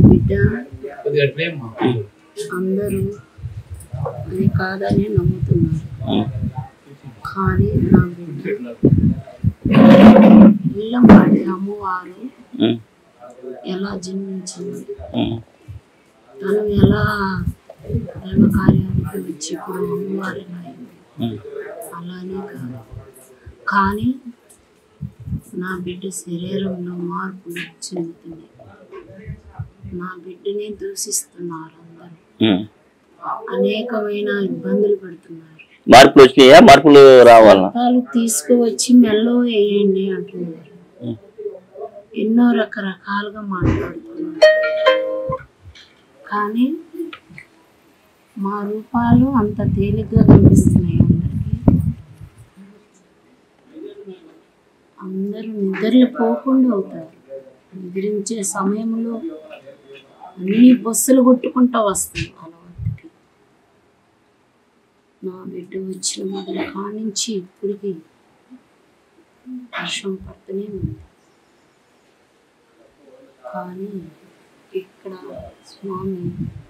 బిడ్డ కొద్దిగా ప్రేమ అందరూ అది కాదని నమ్ముతున్నారు ఉమ్, కానీ నా బిడ్డ ఇళ్ళంపాటి అమ్మవారు ఉమ్, ఎలా జన్మించింది ఉమ్, తను ఎలా దైవ కార్యానికి వచ్చి ఇప్పుడు అమ్మవారి అయింది ఉమ్. అలానే కాదు కానీ నా బిడ్డ శరీరంలో మార్పులు చెందుతున్నాయి నా బిడ్డని దూషిస్తున్నారు అందరూ ఉమ్. అనేకమైన ఇబ్బందులు పెడుతున్నారు మార్పులు వచ్చినాయా మార్పులు రావాలనా వాళ్ళు తీసుకువచ్చి మెల్లో వేయండి అంటున్నారు ఉమ్. ఎన్నో రకరకాలుగా మాట్లాడుతున్నారు కానీ మా రూపాలు అంత తేలిగ్గా కనిపిస్తున్నాయి అందరికీ అందరూ నిద్రలు పోకుండా అవుతారు నిద్రించే సమయంలో అన్ని బస్సులు కొట్టుకుంటూ వస్తాయి అలవాటుకి నా బిడ్డ వచ్చిన మొదల కానించి ఇప్పటికి వర్షం పడుతూనే ఉంది కానీ ఇక్కడ స్వామి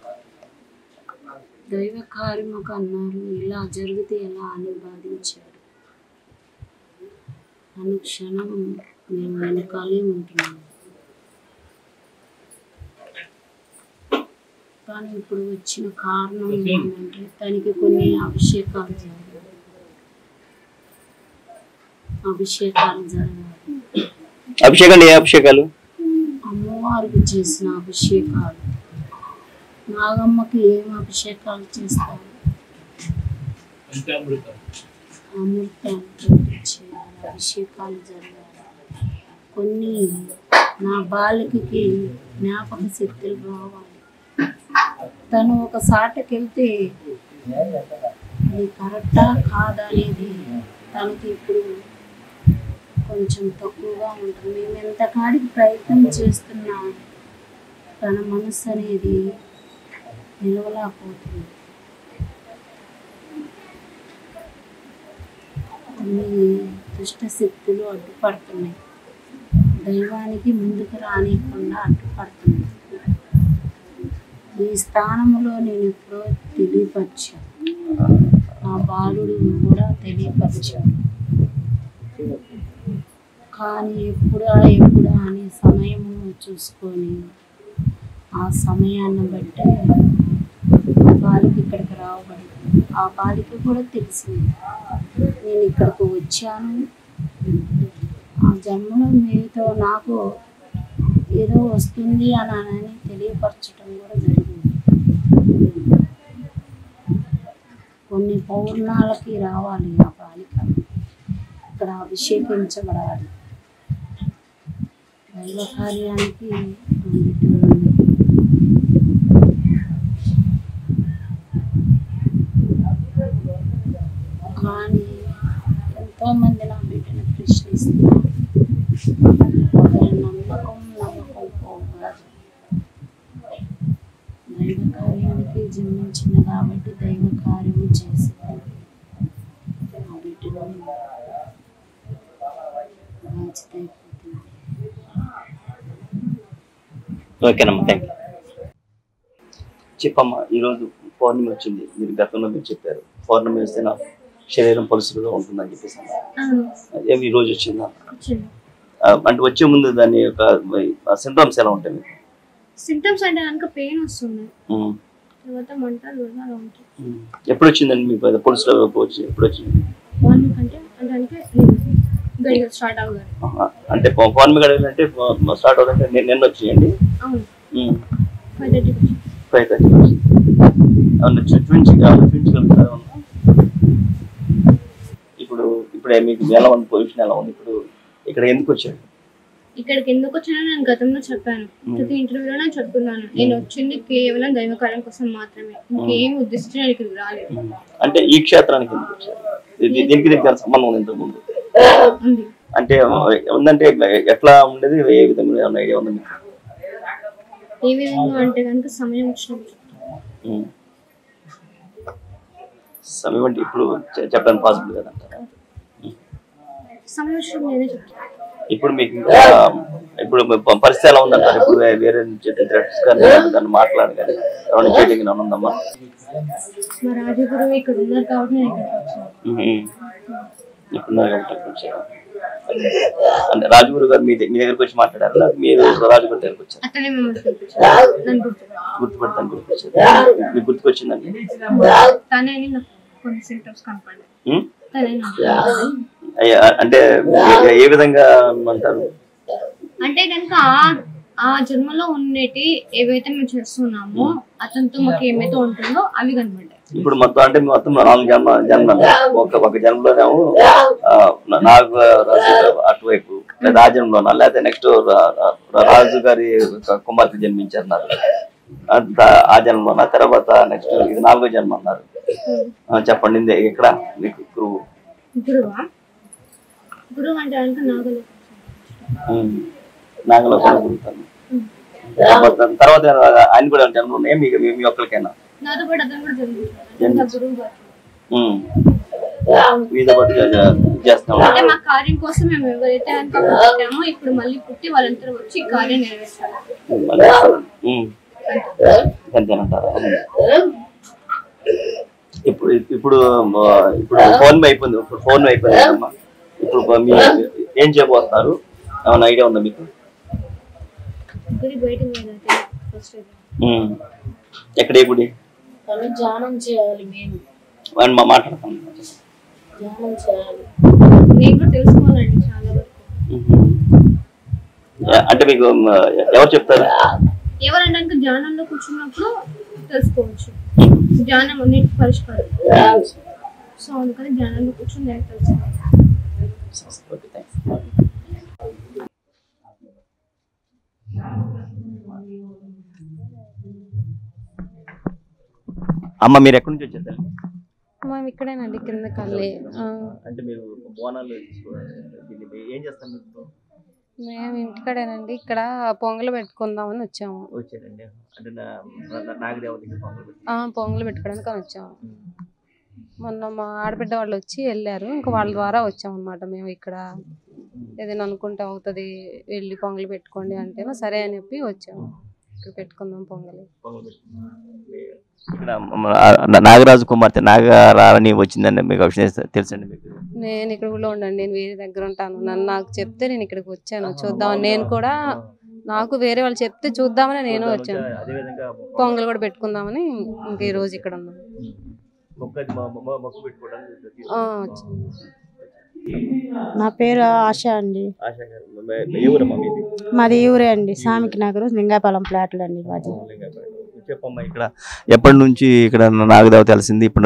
దైవ కార్యముకు అన్నారు ఇలా జరిగితే ఎలా అని బాధించారు అనుక్షణం మేము వెనకాలే ఉంటున్నాము కానీ ఇప్పుడు వచ్చిన కారణం ఏంటంటే తనకి కొన్ని అభిషేకాలు జరగాలి అభిషేకాలు జరగాలి అభిషేకాలు ఏ అభిషేకాలు అమ్మవారికి చేసిన అభిషేకాలు నాగమ్మకి ఏం అభిషేకాలు చేస్తారు పంచామృతం అమృతంతో చేయాలి అభిషేకాలు జరగాలి కొన్ని నా బాలికకి జ్ఞాపక శక్తులు రావాలి తను ఒక సాటకి వెళ్తే అది కరెక్టా కాదా అనేది తనకి ఇప్పుడు కొంచెం తక్కువగా ఉంటుంది మేము ఎంత కాడికి ప్రయత్నం చేస్తున్నా తన మనసు అనేది నిలవలేకపోతుంది కొన్ని దుష్ట శక్తులు అడ్డుపడుతున్నాయి దైవానికి ముందుకు రానియకుండా అడ్డుపడుతున్నాయి ఈ స్థానంలో నేను ఎప్పుడో తెలియపరిచాను నా బాలుడు కూడా తెలియపరిచాను కానీ ఎప్పుడా ఎప్పుడా అనే సమయం చూసుకొని ఆ సమయాన్ని బట్టి ఆ బాలిక ఇక్కడికి రావబడింది ఆ బాలిక కూడా తెలిసింది నేను ఇక్కడికి వచ్చాను ఆ జన్మలో మీతో నాకు ఏదో వస్తుంది అని అని తెలియపరచడం కూడా జరిగింది కొన్ని పౌర్ణాలకి రావాలి ఆ బాలిక ఇక్కడ అభిషేకించబడాలి దైవ కార్యానికి ఇటువంటి కానీ ఎంతో మంది నా బిడ్డను ప్రశ్నిస్తున్నారు ఒకరి నమ్మకం నమ్మకం పోగాదు దైవ కార్యానికి జన్మించింది కాబట్టి దైవ కార్యము చేసింది నా బిడ్డను బాధ్యత అయిపోతుంది ఓకేనమ్మా థ్యాంక్ యూ చెప్పమ్మా ఈరోజు పౌర్ణమి వచ్చింది మీరు గతంలో మీరు చెప్పారు పౌర్ణమి వస్తే నా శరీరం పలుసులుగా ఉంటుందని చెప్పేసి అన్నారు. ఏమి ఈ రోజు వచ్చిందా ఆ, అంటే వచ్చే ముందు దాని యొక్క సింటమ్స్ ఎలా ఉంటాయి మీకు సిమ్టమ్స్ అంటే కనుక పెయిన్ వస్తుంది ఉమ్, తర్వాత మంట దురద అలా ఉంటుంది ఉమ్. ఎప్పుడు వచ్చిందండి మీకు అది పలుసులో వచ్చి ఎప్పుడు వచ్చింది వన్ వీక్ అంటే అంటే గడిగా స్టార్ట్ అవ్వగారు ఆహా. అంటే పౌ- పౌర్ణమి గడవాలంటే స్టార్ట్ అవుతుందంటే నిన్న- నిన్న వచ్చిందండి అవును ఉమ్. ఫైవ్ థర్టీకి ఫైవ్ థర్టీ అవును చూ- చూపించి అవును, చూపించగలుగుతారా అవును. ఇప్పుడు ఇప్పుడు మీకు ఎలా ఉంది పొజిషన్ ఎలా ఉంది ఇప్పుడు ఇక్కడ ఎందుకు వచ్చాడు ఇక్కడికి ఎందుకు వచ్చినా నేను గతంలో చెప్పాను ప్రతి ఇంటర్వ్యూలో నేను చెప్తున్నాను నేను వచ్చింది కేవలం దైవ కార్యం కోసం మాత్రమే ఇంకేం ఉద్దేశించి నేను ఇక్కడికి రాలేదు అంటే ఈ క్షేత్రానికి ఎందుకు వచ్చారు దీ- దీనికి దీనికి ఏమైనా సంబంధం ఉంది ఇంతకు ముందు ఉంది అంటే ఉందంటే ఎట్లా ఉండేది ఏ విధంగా ఏమైనా ఐడియా ఉంది మీకు ఏ విధంగా అంటే కనుక సమయం వచ్చినప్పుడు ఉమ్. సమయం అంటే ఇప్పుడు చె- చెప్పడానికి పాసిబుల్ కదంటారా సమయం వచ్చినప్పుడు నేనే చెప్తాను ఇప్పుడు మీకు ఇంకా ఇప్పుడు ప- పరిస్థితి ఎలా ఉందంటారు ఇప్పుడు వే- వేరే థ్రెట్స్ కానీ దాన్ని మాట్లాడు కానీ ఎవరైనా చేయడానికి ఏమైనా ఉందమ్మా మా రాజగురు ఇక్కడ ఉన్నారు కాబట్టి నేను ఇక్కడికి వచ్చాను ఉమ్. ఇప్పుడు నాకు ఒకటి వచ్చారు. అంటే రాజగురు గారు మీ దగ్గ- మీ దగ్గరకు వచ్చి మాట్లాడారు లేదా మీరు రాజగురు దగ్గరకు వచ్చారు అతనే మిమ్మల్ని చూపించాను నన్ను గుర్తుపట్టాను గుర్తుపడతాను గుర్తుకొచ్చారు మీకు గుర్తుకొచ్చిందండి తనే అని నాకు కొన్ని సింటమ్స్ కనపడ్డాయి ఉమ్? తనే నాకు అయ్యా, అంటే ఏ- ఏ విధంగా అంటారు అంటే కనుక ఆ ఆ జన్మలో ఉన్నటి ఏవైతే మేము చేస్తున్నామో అతనితో మాకు ఏమైతే ఉంటుందో అవి కనబడ్డాయి ఇప్పుడు మొత్తం అంటే మొత్తం నాలుగు జన్మ జన్మ ఒక ఒక జన్మలోనేమో ఆ, నాగు రాజు అటువైపు లేదా ఆ జన్మలోనా లేకపోతే నెక్స్ట్ రాజు గారి ఒక కుమార్తె జన్మించారు అన్నారు అంత ఆ జన్మలోనా తర్వాత నెక్స్ట్ ఇది నాలుగో జన్మ అన్నారు ఆ, చెప్పండి ఇది ఎక్కడ మీకు గురువు గురువా గురువు అంటే కనుక నాగలు ఉమ్. నాగలో కూడా గురుతాను తర్వాత తర్వాత ఆయన కూడా జన్మలు ఉన్నాయి మీకు మీ మీ ఒక్కరికైనా నాతో పాటు అతను కూడా జరుగుతుంది నా గురువు గారు ఉమ్. మీతో పాటు చే- చే- చేస్తాం అంటే మా కార్యం కోసం మేము ఎవరైతే కనుక పుట్టామో ఇప్పుడు మళ్ళీ పుట్టి వాళ్ళంతా వచ్చి ఈ కార్యం నెరవేర్చాలి ఉమ్. అంతేనంటారా ఇప్పుడు ఇప్పుడు ఆ, ఇప్పుడు ఫోన్ అయిపోయింది ఇప్పుడు ఫోన్ అయిపోయింది కదమ్మా. ఇప్పుడు మీ ఏం చేయబోతున్నారు ఏమైనా ఐడియా ఉందా మీకు గుడి బయట మీద ఫస్ట్ ఉమ్. ఎక్కడ ఏ గుడి కానీ ధ్యానం చేయాలి మేము అని మా మాట్లాడతాం ధ్యానం చేయాలి నేను కూడా తెలుసుకోవాలండి చాలా వరకు అంటే మీకు ఆ, ఎవరు చెప్తారు ఎవరనడానికి ధ్యానంలో కూర్చున్నప్పుడు తెలుసుకోవచ్చు ధ్యానం అన్నిటి పరిష్కారం సో అందుకని ధ్యానంలో కూర్చొని నేను తెలుసుకోవాలి ఓకే, థాంక్స్. అమ్మ మీరు ఎక్కడి నుంచి వచ్చారు తల్లి? మేము ఇక్కడేనండి కింద కళ్ళి ఆ, అంటే మీరు బోనాలు తీసుకోవాలి దీన్ని ఏం చేస్తాం మీకు మేము ఇంటికాడేనండి ఇక్కడ పొంగలు పెట్టుకుందామని వచ్చాము వచ్చారండి అంటే నా- నా- నాగదేవతకి పొంగల్ పెట్టి ఆ, పొంగలు పెట్టుకోవడానికి అని వచ్చాము మొన్న మా ఆడబిడ్డ వాళ్ళు వచ్చి వెళ్ళారు ఇంకా వాళ్ళ ద్వారా వచ్చాము అనమాట మేము ఇక్కడ ఏదైనా అనుకుంటే అవుతుంది వెళ్ళి పొంగలు పెట్టుకోండి అంటేనో సరే అని చెప్పి వచ్చాము ఇక్కడ పెట్టుకుందాం పొంగలి పొంగల్ పెట్టి ఇక్కడ మ- ఆ నాగరాజు కుమార్తె నాగరాణి వచ్చిందండి మీకు ఆ విషయం తెలుసండి మీకు నేను ఇక్కడ ఊళ్ళో ఉండండి నేను వేరే దగ్గర ఉంటాను నన్ను నాకు చెప్తే నేను ఇక్కడికి వచ్చాను చూద్దామని నేను కూడా నాకు వేరే వాళ్ళు చెప్తే చూద్దామని నేను వచ్చాను అదేవిధంగా పొంగల్ కూడా పెట్టుకుందామని ఇంక ఈ రోజు ఇక్కడ ఉన్నాం మొక్క మొ- మొ- మొక్కు పెట్టుకోవడానికి ఆ, వచ్చాను. నా పేరు ఆశ అండి ఆశ గారు మే- ఏ ఊరమ్మా మీది మాది ఈ ఊరే అండి సామికి నగరు లింగాపాలెం ప్లాట్లు అండి మాది చెప్పమ్మా ఇక్కడ ఎప్పటి నుంచి ఇక్కడ నాగదేవత తెలిసింది ఇప్పుడు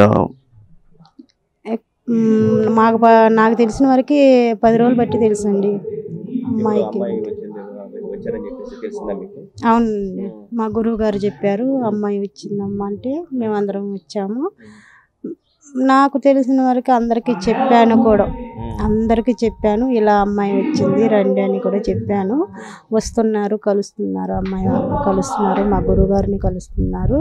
మ్మ్, మాకు ప- నాకు తెలిసిన వరకు పది రోజులు బట్టి తెలుసండి అమ్మాయికి అమ్మాయి వచ్చింది వచ్చారని చెప్పేసి తెలిసిందా మీకు అవునండి మా గురువు గారు చెప్పారు అమ్మాయి వచ్చిందమ్మా అంటే మేమందరం వచ్చాము నాకు తెలిసిన వరకు అందరికీ చెప్పాను కూడా అందరికీ చెప్పాను ఇలా అమ్మాయి వచ్చింది రండి అని కూడా చెప్పాను వస్తున్నారు కలుస్తున్నారు అమ్మాయి వాళ్ళు కలుస్తున్నారు మా గురువుగారిని కలుస్తున్నారు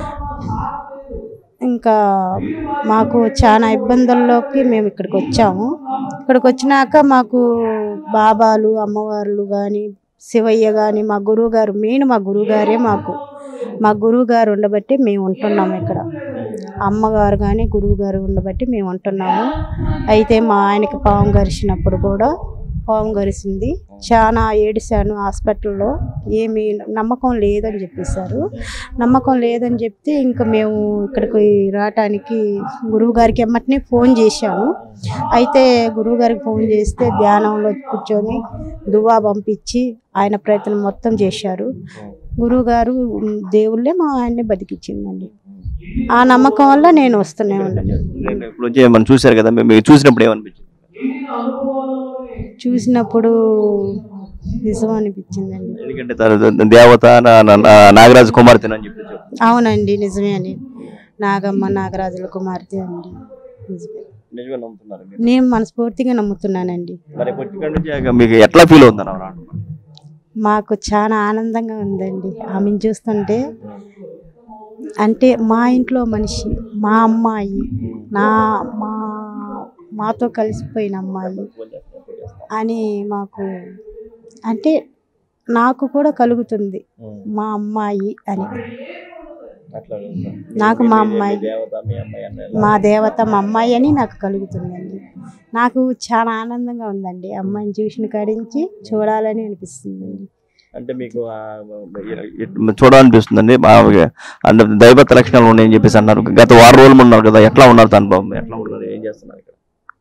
ఇంకా మాకు చాలా ఇబ్బందుల్లోకి మేము ఇక్కడికి వచ్చాము ఇక్కడికి వచ్చినాక మాకు బాబాలు అమ్మవార్లు కానీ శివయ్య కానీ మా గురువు గారు మెయిన్ మా గురువు గారే మాకు మా గురువు గారు ఉండబట్టి మేము ఉంటున్నాము ఇక్కడ అమ్మగారు కానీ గురువు గారు ఉండబట్టి మేము ఉంటున్నాము అయితే మా ఆయనకి పాము గరిచినప్పుడు కూడా పాము గరిసింది చాలా ఏడిశాను హాస్పిటల్లో ఏమీ నమ్మకం లేదని చెప్పేశారు నమ్మకం లేదని చెప్తే ఇంకా మేము ఇక్కడికి రావటానికి గురువు గారికి ఎమ్మటినే ఫోన్ చేశాను అయితే గురువు గారికి ఫోన్ చేస్తే ధ్యానంలో కూర్చొని దువా పంపించి ఆయన ప్రయత్నం మొత్తం చేశారు గురువుగారు దేవుళ్ళే మా ఆయన్ని బతికిచ్చిందండి ఆ నమ్మకం వల్ల నేను వస్తూనే ఉన్నాను నేను ఇప్పుడు వచ్చి మనం చూశారు కదా మీరు చూసినప్పుడు ఏమనిపించింది చూసినప్పుడు నిజం అనిపించిందండి ఎందుకంటే తను దేవత నా- నా- నా- నాగరాజు కుమార్తె అని చెప్పి చెప్పారు. అవునండి నిజమే అని నాగమ్మ నాగరాజుల కుమార్తె అండి నిజమే నిజమే నమ్ముతున్నారు మీరు నేను మనస్ఫూర్తిగా నమ్ముతున్నానండి మరి ఇప్పుడు ఇక్కడ నుంచి ఇక మీకు ఎట్లా ఫీల్ అవుతున్నారు ఆవిడ? మాకు చాలా ఆనందంగా ఉందండి ఆమెను చూస్తుంటే అంటే మా ఇంట్లో మనిషి మా అమ్మాయి నా మా మాతో కలిసిపోయిన అమ్మాయి అని మాకు అంటే నాకు కూడా కలుగుతుంది ఉమ్. మా అమ్మాయి అని అట్లా ఉందా? నాకు మీ- మా మీ- మీ అమ్మాయి. దేవత మీ అమ్మాయి అన్న మా దేవత మా అమ్మాయి అని నాకు కలుగుతుందండి నాకు చాలా ఆనందంగా ఉందండి అమ్మాయిని చూసిన కాడించి చూడాలని అనిపిస్తుందండి అంటే మీకు ఆ, ఇ- చూడాలనిపిస్తుందండి బాగా అంటే దైవత లక్షణాలు ఉన్నాయని చెప్పేసి అన్నారు గత వారం రోజులు ఉన్నారు కదా ఎట్లా ఉన్నారు తన బాబు ఎట్లా ఉన్నారు ఏం చేస్తున్నారు ఇక్కడ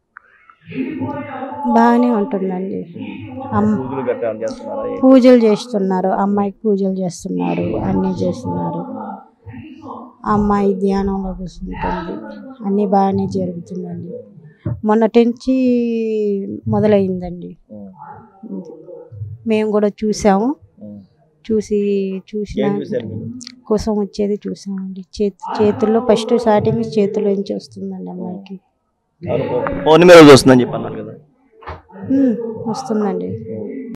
బాగానే ఉంటుందండి అమ్మ పూజలు గట్రా ఏమైనా చేస్తున్నారా ఏంటి? పూజలు చేస్తున్నారు అమ్మాయికి పూజలు చేస్తున్నారు అన్నీ చేస్తున్నారు అమ్మాయి ధ్యానంలో కూర్చుంటుంది అన్నీ బాగానే జరుగుతుందండి మొన్నటి నుంచి మొదలైందండి ఉమ్, మేము కూడా చూసాము ఉమ్. చూసి చూసిన ఏం చూశారు మీరు కోసం వచ్చేది చూసామండి చేతి చేతుల్లో ఫస్ట్ స్టార్టింగ్ చేతిలో నుంచి వస్తుందండి అమ్మాయికి అవును, పౌ- పౌర్ణమి రోజు వస్తుందని చెప్పి అన్నారు కదా ఉమ్, వస్తుందండి ఉమ్.